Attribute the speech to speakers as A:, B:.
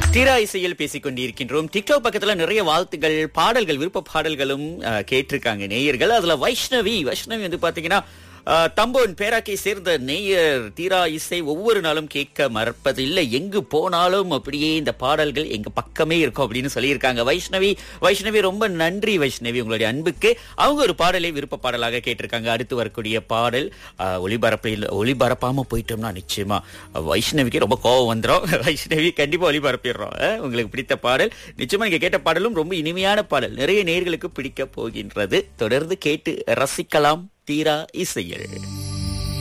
A: தீரா இசையில் பேசிக் கொண்டிருக்கின்றோம் டிக்டாக் பக்கத்துல நிறைய வாழ்த்துகள் பாடல்கள் விருப்ப பாடல்களும் அஹ், கேட்டிருக்காங்க நேயர்கள் அதுல வைஷ்ணவி வைஷ்ணவி வந்து பாத்தீங்கன்னா அஹ், தம்போன் பேராக்கை சேர்ந்த நேயர் தீரா இசை ஒவ்வொரு நாளும் கேட்க மறப்பது இல்லை எங்கு போனாலும் அப்படியே இந்த பாடல்கள் எங்க பக்கமே இருக்கும் அப்படின்னு சொல்லியிருக்காங்க வைஷ்ணவி வைஷ்ணவி ரொம்ப நன்றி வைஷ்ணவி உங்களுடைய அன்புக்கு அவங்க ஒரு பாடலை விருப்ப பாடலாக கேட்டிருக்காங்க அடுத்து வரக்கூடிய பாடல் அஹ், ஒளிபரப்பில் ஒளிபரப்பாம போயிட்டோம்னா நிச்சயமா வைஷ்ணவிக்கு ரொம்ப கோவம் வந்துடும் வைஷ்ணவி கண்டிப்பா ஒளிபரப்பிடுறோம் அஹ், உங்களுக்கு பிடித்த பாடல் நிச்சயமா நீங்க கேட்ட பாடலும் ரொம்ப இனிமையான பாடல் நிறைய நேர்களுக்கு பிடிக்க போகின்றது தொடர்ந்து கேட்டு ரசிக்கலாம் தீரா இசையில்